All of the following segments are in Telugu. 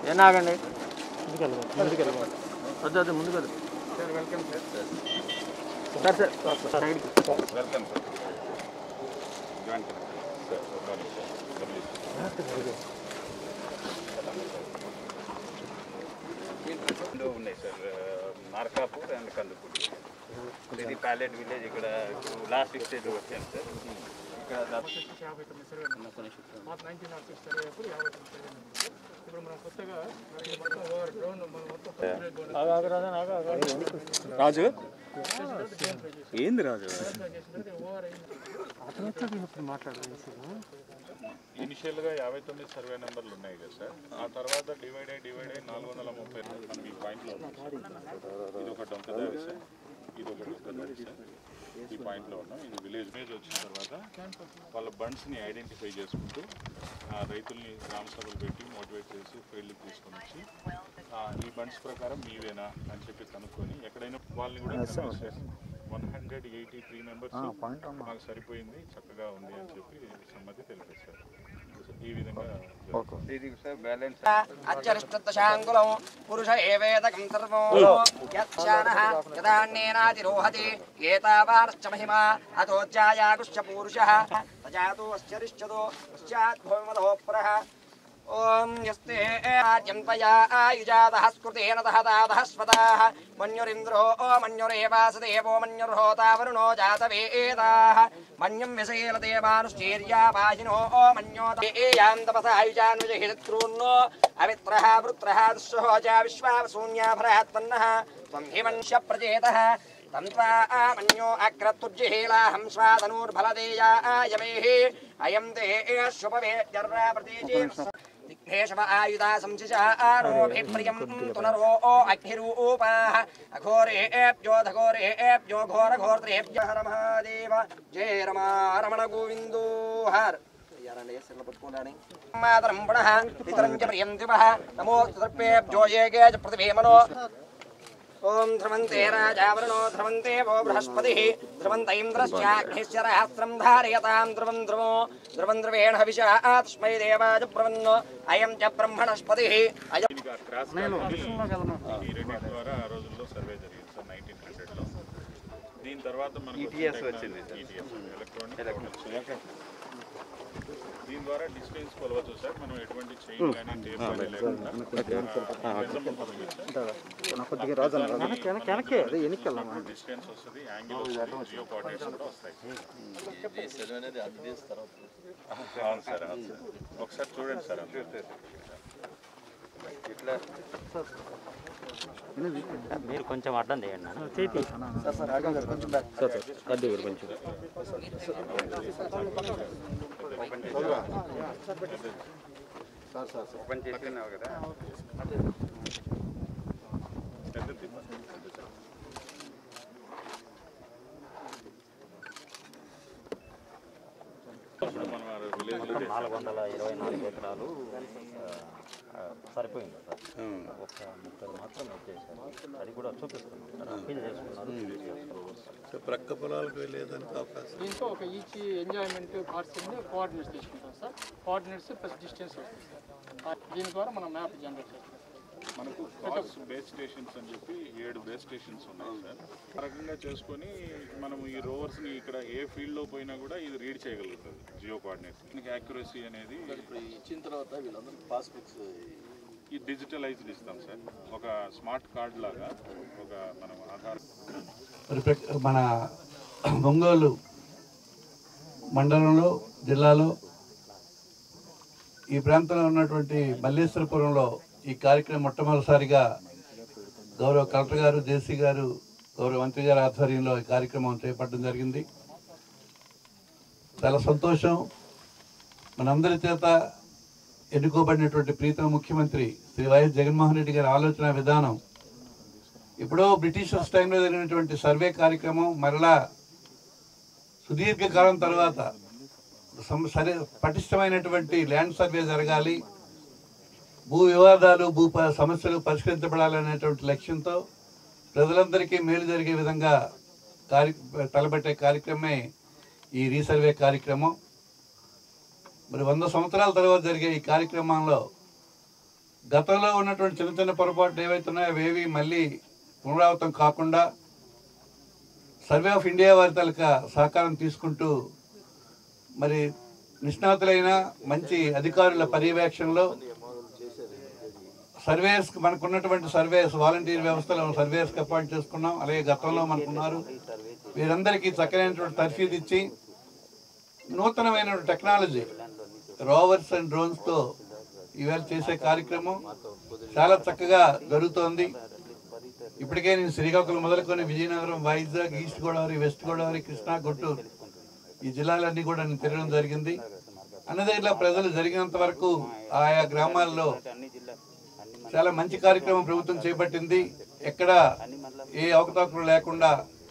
ఏం ఆగండి వద్దు వద్దు ముందుకు వద్దు సార్ సార్ సార్ సైడ్కి. Welcome sir joint collector sir good morning sir W రెండు ఉన్నాయి సార్ మార్కాపూర్ అండ్ కందుకూరు ఇది ప్యాలెట్ విలేజ్ ఇక్కడ లాస్ట్ స్టేజ్ వచ్చాను సార్ ఇక్కడ దాదాపు మాకు నైన్టీన్ నాట్ సిక్స్ సర్వే అప్పుడు యాభై తొమ్మిది సర్వే ఉంది. ఇప్పుడు మనం కొత్తగా ఇది మొత్తం ఓవర్ డ్రోన్ మనం మొత్తం కంప్లీట్ డ్రోన్ ఆగు, ఆగు, రాజా, ఆగు, ఆగు, ఆగు. రాజు చేసిన తర్వాత డిఎన్పై చేసిన ఏంది రాజు తర్వాత చేసిన తర్వాత ఓవర్ అయింది ఇనిషియల్గా యాభై తొమ్మిది సర్వే నెంబర్లు ఉన్నాయి కదా సార్ ఆ తర్వాత డివైడ్ అయ్యి డివైడ్ అయ్యి నాలుగు వందల ముప్పై రెండు మనం ఈ పాయింట్లో ఉన్నాం సార్. ఇది ఒక డొంకదారి సార్ ఇది ఒక డొంకదారి సార్ ఈ పాయింట్లో ఉన్నాం ఇది విలేజ్ మీద వచ్చిన తర్వాత వాళ్ళ బండ్స్ని ఐడెంటిఫై చేసుకుంటూ ఆ రైతుల్ని గ్రామ సభలు పెట్టి మోటివేట్ చేసి ఫీల్డ్కి తీసుకొని వచ్చి ఆ, ఈ బండ్స్ ప్రకారం మీవేనా అని చెప్పి కనుక్కొని ఎక్కడైనా వాళ్ళని కూడా one hundred eighty three members మాకు సరిపోయింది చక్కగా ఉంది అని చెప్పి సమ్మతి తెలిపారు సార్ ఈ విధంగా ఇది సార్ బ్యాలెన్స్ అచ్చరిష్టదశాంగులం పురుష ఏవేదకం సర్వం యక్షానః యదాన్నేనాతిరోహతి ఏతావానశ్చ మహిమా అతోజ్జాయాగుశ్చ పూరుషः సజాతో అశ్చరిష్యతో పశ్చాత్ భూమిమదో పురः ఓం యస్తే ఆజ్యం త్వయా ఆయుజాతः స్కృతేన దహతాదः స్వతాः మన్యురింద్రో ఓ మన్యురేవాసదేవో మన్యుర్హోతా వరుణో జాతవేదాः మన్యం విశేలదేవానుశ్చీర్యావాహినో ఓ మన్యోతేయాం తపసాయుజానుజహిత్రూన్నో అవిత్రः వృత్రः దుశ్శోజా విశ్వావశూన్యాభరాత్పన్నः త్వం హిమన్ష్య ప్రచేతः తం త్వా మన్యో అగ్రతుర్జిహీలాహం స్వాదనూర్ఫలదేయా ఆయమేః అయం తే శుభవేద్యర్రా ప్రతీచీర్ష విఘ్నేశవ ఆయుధా సంశిషారోభిప్రియం తునరో ఓ అగ్నిరూపాः అఘోరేభ్యోధఘోరేభ్యో ఘోరఘోర్త్రేభ్య హర మహాదేవ జయ రమా రమణ గోవిందో హర మాతరం పునః పితరం చ ప్రియం దివః నమో సర్పేభ్యో ఏకే చ పృథివీమనో ఓం ధ్రువంతే రాజావరుణో ధ్రువంతే వో బృహస్పతిः ధ్రువంత ఇంద్రశ్చాగ్నిశ్చ రాస్త్రం ధారయతాం ధ్రువం ధ్రువో ధ్రువం ధ్రువేణ హవిషా తస్మై దేవాయ బ్రవన్నో అయం చ బ్రహ్మణస్పతిः అయం దీనికి ఆ క్రాస్ ఈ రెండింటి ద్వారా ఆ రోజుల్లో సర్వే జరిగింది సార్ నైన్టీన్ హండ్రెడ్లో దీని తర్వాత మనకు ఈటీఎస్ వచ్చింది ఈటీఎస్ ఎలక్ట్రానిక్ దీని ద్వారా డిస్టెన్స్ కొలవచ్చు సార్ మనం ఎటువంటి చైన్ కానీ టేప్ కానీ లేకుండా డిస్టెన్స్ వస్తుంది యాంగిల్ వస్తుంది జియో కోఆర్డినేట్స్ కూడా వస్తాయి అవును సార్ అవును సార్ ఒకసారి చూడండి సార్ అంతే ఇట్లా మీరు కొంచెం అడ్డం చేయండి నాన్న. ఓపెన్ చేసినావు కదా పెద్దది. ఇప్పుడు మనం ఆ విలేజ్లో చేసాం. నాలుగు వందల ఇరవై నాలుగు ఎకరాలు ఆ, ఆ, సరిపోయింది సార్ ఒక ముప్పై మాత్రం వచ్చేసారు అది కూడా చూపిస్తున్నాం సార్ అప్పీల్ చేసుకున్నారు ప్రక్క పొలాలకు వెళ్ళేదానికి అవకాశం దీంతో ఒక ఈచ్ ఎంజాయ్మెంట్ పార్ట్స్ కోఆర్డినేట్స్ తీసుకుంటాం సార్ కోఆర్డినేట్స్ ప్లస్ డిస్టెన్స్ వస్తుంది సార్ దీని ద్వారా మనం మ్యాప్ జనరేట్ చేస్తాం మనకు కార్స్ బేస్ స్టేషన్స్ అని చెప్పి ఏడు బేస్ స్టేషన్స్ ఉన్నాయి సార్ ఆ రకంగా చేసుకొని మనము ఈ రోవర్స్ ని ఇక్కడ ఏ ఫీల్డ్ లో పోయినా కూడా ఇది రీడ్ చేయగలుగుతుంది జియో కోఆర్డినేట్స్ దీనికి యాక్యురసీ అనేది ఇచ్చిన తర్వాత వీళ్ళందరికీ పాస్బుక్స్ ఈ డిజిటలైజ్డ్ ఇస్తాం సార్ ఒక స్మార్ట్ కార్డ్ లాగా ఒక మనం ఆధార్ మరి ప్రక్- మన ఒంగోలు మండలంలో జిల్లాలో ఈ ప్రాంతంలో ఉన్నటువంటి మల్లేశ్వరపురంలో ఈ కార్యక్రమం మొట్టమొదటిసారిగా గౌరవ కలెక్టర్ గారు జేసీ గారు గౌరవ మంత్రి గారి ఆధ్వర్యంలో ఈ కార్యక్రమం చేపట్టడం జరిగింది చాలా సంతోషం మనందరి చేత ఎన్నుకోబడినటువంటి ప్రీతమ ముఖ్యమంత్రి శ్రీ వైఎస్ జగన్మోహన్ రెడ్డి గారి ఆలోచన విధానం ఇప్పుడు బ్రిటిషర్స్ టైంలో జరిగినటువంటి సర్వే కార్యక్రమం మరలా సుదీర్ఘకాలం తర్వాత సం- సరే పటిష్టమైనటువంటి ల్యాండ్ సర్వే జరగాలి భూ వివాదాలు భూ ప- సమస్యలు పరిష్కరించబడాలనేటువంటి లక్ష్యంతో ప్రజలందరికీ మేలు జరిగే విధంగా కార్య తలపెట్టే కార్యక్రమమే ఈ రీసర్వే కార్యక్రమం మరి వంద సంవత్సరాల తర్వాత జరిగే ఈ కార్యక్రమంలో గతంలో ఉన్నటువంటి చిన్న చిన్న పొరపాట్లు ఏవైతే ఉన్నాయో అవేవి మళ్ళీ పునరావృతం కాకుండా సర్వే ఆఫ్ ఇండియా వారి తాలూకా సహకారం తీసుకుంటూ మరి నిష్ణాతులైన మంచి అధికారుల పర్యవేక్షణలో సర్వేస్ మనకు ఉన్నటువంటి సర్వేస్ వాలంటీర్ వ్యవస్థలో సర్వేస్కి అపాయింట్ చేసుకున్నాం అలాగే గతంలో మనకున్నారు వీరందరికీ చక్కనైనటువంటి తర్ఫీదు ఇచ్చి నూతనమైన టెక్నాలజీ రోవర్స్ అండ్ డ్రోన్స్తో ఇవాళ చేసే కార్యక్రమం చాలా చక్కగా జరుగుతోంది ఇప్పటికే నేను శ్రీకాకుళం మొదలుకొని విజయనగరం వైజాగ్ ఈస్ట్ గోదావరి వెస్ట్ గోదావరి కృష్ణా గుంటూరు ఈ జిల్లాలన్నీ కూడా నేను తిరగడం జరిగింది అన్నదేలా ప్రజలు జరిగినంత వరకు ఆయా గ్రామాల్లో చాలా మంచి కార్యక్రమం ప్రభుత్వం చేపట్టింది ఎక్కడ ఏ అవకతవకలు లేకుండా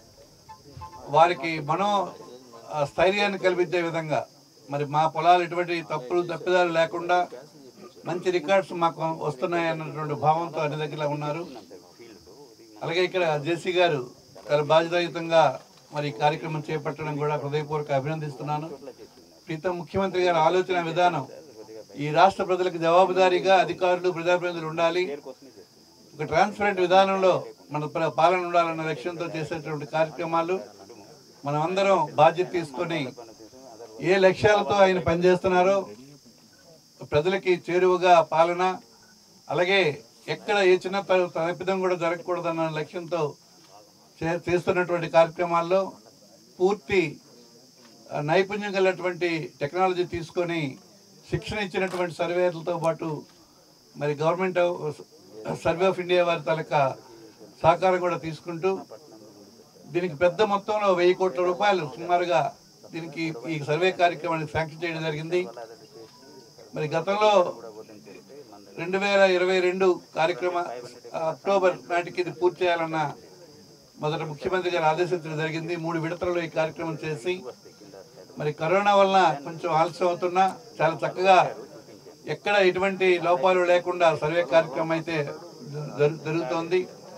వారికి మనో ఆ, స్థైర్యాన్ని కల్పించే విధంగా మరి మా పొలాలు ఎటువంటి తప్పులు తప్పిదాలు లేకుండా మంచి రికార్డ్స్ మాకు వస్తున్నాయి అన్నటువంటి భావంతో అన్ని దగ్గర ఉన్నారు అలాగే ఇక్కడ జేసీ గారు చాలా బాధ్యతాయుతంగా మరి ఈ కార్యక్రమం చేపట్టడం కూడా హృదయపూర్వక అభినందిస్తున్నాను ప్రీతం ముఖ్యమంత్రి గారి ఆలోచన విధానం ఈ రాష్ట్ర ప్రజలకు జవాబుదారీగా అధికారులు ప్రజాప్రతినిధులు ఉండాలి ఒక ట్రాన్స్పరెంట్ విధానంలో మన ప్ర- పాలన ఉండాలన్న లక్ష్యంతో చేసేటువంటి కార్యక్రమాలు మనం అందరం బాధ్యత తీసుకొని ఏ లక్ష్యాలతో ఆయన పనిచేస్తున్నారో ప్రజలకి చేరువగా పాలన అలాగే ఎక్కడ ఏ చిన్న త- తప్పిదం కూడా జరగకూడదన్న లక్ష్యంతో చే- చేస్తున్నటువంటి కార్యక్రమాల్లో పూర్తి ఆ, నైపుణ్యం కలిగినటువంటి టెక్నాలజీ తీసుకొని శిక్షణ ఇచ్చినటువంటి సర్వేలతో పాటు మరి government of- survey of India వారి తాలూకా సహకారం కూడా తీసుకుంటూ దీనికి పెద్ద మొత్తంలో వెయ్యి కోట్ల రూపాయలు సుమారుగా దీనికి ఈ సర్వే కార్యక్రమానికి శాంక్షన్ చేయడం జరిగింది మరి గతంలో రెండు వేల ఇరవై రెండు కార్యక్రమ అక్టోబర్ నాటికి ఇది పూర్తి చేయాలన్న మొదట ముఖ్యమంత్రి గారు ఆదేశించడం జరిగింది మూడు విడతలలో ఈ కార్యక్రమం చేసి మరి కరోనా వలన కొంచెం ఆలస్యం అవుతున్నా చాలా చక్కగా ఎక్కడ ఎటువంటి లోపాలు లేకుండా సర్వే కార్యక్రమం అయితే జరు- జరుగుతోంది